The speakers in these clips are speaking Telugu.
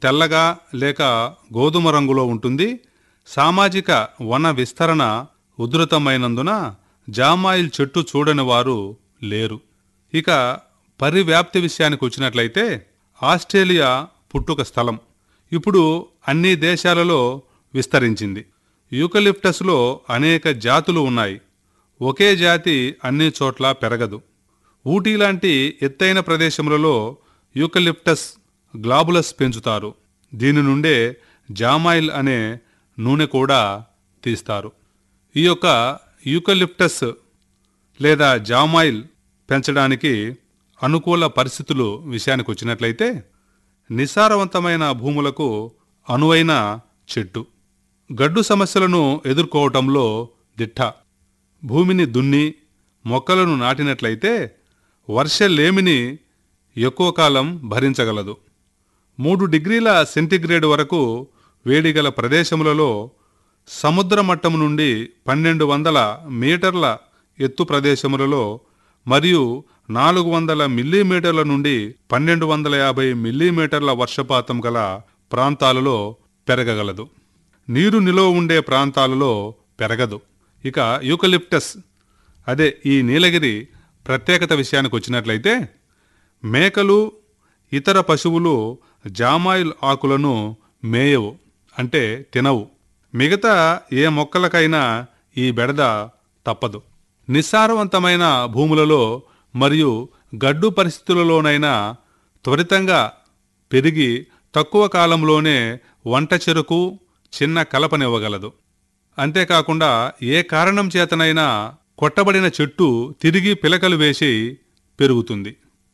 తెల్లగా లేక గోధుమ రంగులో ఉంటుంది సామాజిక వన విస్తరణ ఉధృతమైనందున జామాయిల్ చెట్టు చూడని వారు లేరు ఇక పరివ్యాప్తి విషయానికి వచ్చినట్లయితే ఆస్ట్రేలియా పుట్టుక స్థలం ఇప్పుడు అన్ని దేశాలలో విస్తరించింది యూకలిప్టస్లో అనేక జాతులు ఉన్నాయి ఒకే జాతి అన్ని చోట్ల పెరగదు ఊటీ లాంటి ఎత్తైన ప్రదేశములలో యూకలిప్టస్ గ్లాబులస్ పెంచుతారు దీని నుండే జామాయిల్ అనే నూనె కూడా తీస్తారు ఈ యొక్క యూకలిప్టస్ లేదా జామాయిల్ పెంచడానికి అనుకూల పరిస్థితులు విషయానికి వచ్చినట్లయితే నిసారవంతమైన భూములకు అనువైన చెట్టు గడ్డు సమస్యలను ఎదుర్కోవటంలో దిట్ట భూమిని దున్ని మొక్కలను నాటినట్లయితే వర్షలేమిని ఎక్కువ కాలం భరించగలదు మూడు డిగ్రీల సెంటీగ్రేడ్ వరకు వేడిగల ప్రదేశములలో సముద్ర మట్టం నుండి పన్నెండు వందల మీటర్ల ఎత్తు ప్రదేశములలో మరియు నాలుగు వందల మిల్లీమీటర్ల నుండి పన్నెండు వందల యాభై మిల్లీమీటర్ల వర్షపాతం గల ప్రాంతాలలో పెరగగలదు నీరు నిలువ ఉండే ప్రాంతాలలో పెరగదు ఇక యూకలిప్టస్ అదే ఈ నీలగిరి ప్రత్యేకత విషయానికి వచ్చినట్లయితే మేకలు ఇతర పశువులు జామాయిల్ ఆకులను మేయవు అంటే తినవు మిగతా ఏ మొక్కలకైనా ఈ బెడద తప్పదు నిస్సారవంతమైన భూములలో మరియు గడ్డు పరిస్థితులలోనైనా త్వరితంగా పెరిగి తక్కువ కాలంలోనే వంట చెరుకు చిన్న కలపనివ్వగలదు అంతేకాకుండా ఏ కారణం చేతనైనా కొట్టబడిన చెట్టు తిరిగి పిలకలు వేసి పెరుగుతుంది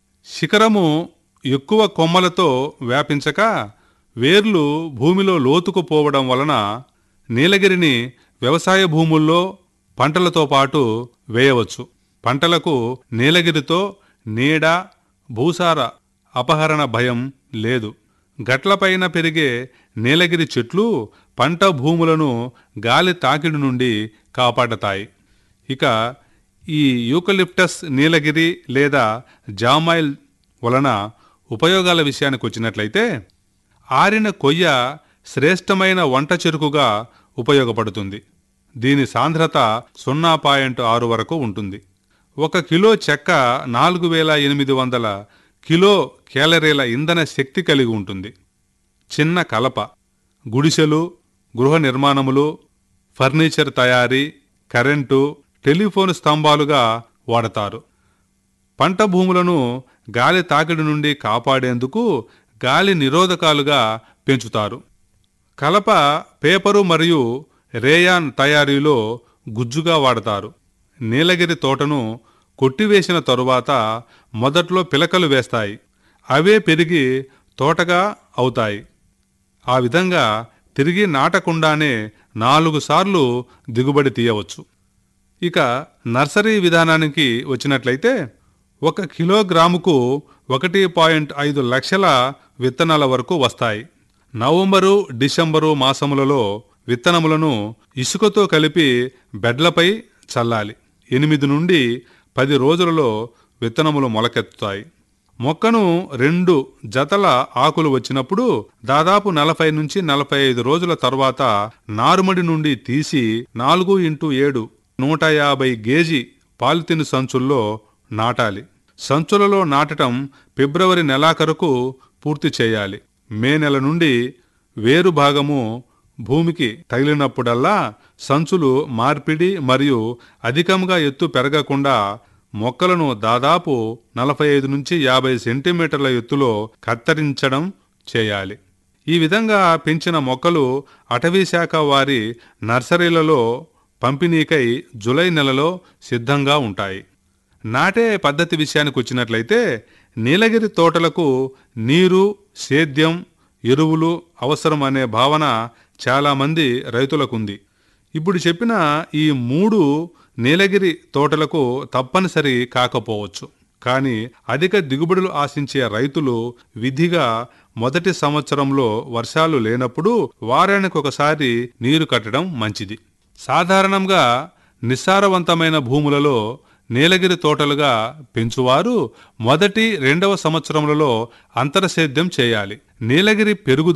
శిఖరము ఎక్కువ కొమ్మలతో వ్యాపించక వేర్లు భూమిలో లోతుకు పోవడం వలన నీలగిరిని వ్యవసాయ భూముల్లో పంటలతో పాటు వేయవచ్చు పంటలకు నీలగిరితో నీడ భూసార అపహరణ భయం లేదు గట్లపైన పెరిగే నీలగిరి చెట్లు పంట భూములను గాలి తాకిడి నుండి కాపాడతాయి ఇక ఈ యూకలిప్టస్ నీలగిరి లేదా జామాయిల్ వలన ఉపయోగాల విషయానికి వచ్చినట్లయితే ఆరిన కొయ్య శ్రేష్టమైన వంట చెరుకుగా ఉపయోగపడుతుంది దీని సాంద్రత సున్నా పాయింట్ ఆరు వరకు ఉంటుంది ఒక కిలో చెక్క నాలుగు వేల ఎనిమిది వందల కిలో క్యాలరీల ఇంధన శక్తి కలిగి ఉంటుంది చిన్న కలప గుడిసెలు గృహ నిర్మాణములు ఫర్నిచర్ తయారీ కరెంటు టెలిఫోన్ స్తంభాలుగా వాడతారు పంట భూములను గాలి తాకిడి నుండి కాపాడేందుకు గాలి నిరోధకాలుగా పెంచుతారు కలప పేపరు మరియు రేయాన్ తయారీలో గుజ్జుగా వాడతారు నీలగిరి తోటను కొట్టివేసిన తరువాత మొదట్లో పిలకలు వేస్తాయి అవే పెరిగి తోటగా అవుతాయి ఆ విధంగా తిరిగి నాటకుండానే నాలుగు సార్లు దిగుబడి తీయవచ్చు ఇక నర్సరీ విధానానికి వచ్చినట్లయితే ఒక కిలోగ్రాముకు ఒకటి పాయింట్ ఐదు లక్షల విత్తనాల వరకు వస్తాయి నవంబరు డిసెంబరు మాసములలో విత్తనములను ఇసుకతో కలిపి బెడ్లపై చల్లాలి ఎనిమిది నుండి పది రోజులలో విత్తనములు మొలకెత్తుతాయి మొక్కను రెండు జతల ఆకులు వచ్చినప్పుడు దాదాపు నలభై నుంచి నలభై ఐదు రోజుల తర్వాత నారుమడి నుండి తీసి నాలుగు ఇంటూ ఏడు నూట యాభై గేజీ పాలిథిన్ సంచుల్లో నాటాలి సంచులలో నాటటం ఫిబ్రవరి నెలాఖరుకు పూర్తి చేయాలి మే నెల నుండి వేరు భాగము భూమికి తగిలినప్పుడల్లా సంచులు మార్పిడి మరియు అధికంగా ఎత్తు పెరగకుండా మొక్కలను దాదాపు నలభై ఐదు నుంచి యాభై సెంటీమీటర్ల ఎత్తులో కత్తిరించడం చేయాలి ఈ విధంగా పెంచిన మొక్కలు అటవీ శాఖ వారి నర్సరీలలో పంపిణీకై జులై నెలలో సిద్ధంగా ఉంటాయి నాటే పద్ధతి విషయానికి వచ్చినట్లయితే నీలగిరి తోటలకు నీరు సేద్యం ఎరువులు అవసరం అనే భావన చాలామంది రైతులకుంది ఇప్పుడు చెప్పిన ఈ మూడు నీలగిరి తోటలకు తప్పనిసరి కాకపోవచ్చు కానీ అధిక దిగుబడులు ఆశించే రైతులు విధిగా మొదటి సంవత్సరంలో వర్షాలు లేనప్పుడు వారానికి ఒకసారి నీరు కట్టడం మంచిది సాధారణంగా నిస్సారవంతమైన భూములలో నీలగిరి తోటలుగా పెంచువారు మొదటి రెండవ సంవత్సరములలో అంతరసేద్యం చేయాలి నీలగిరి పెరుగుదల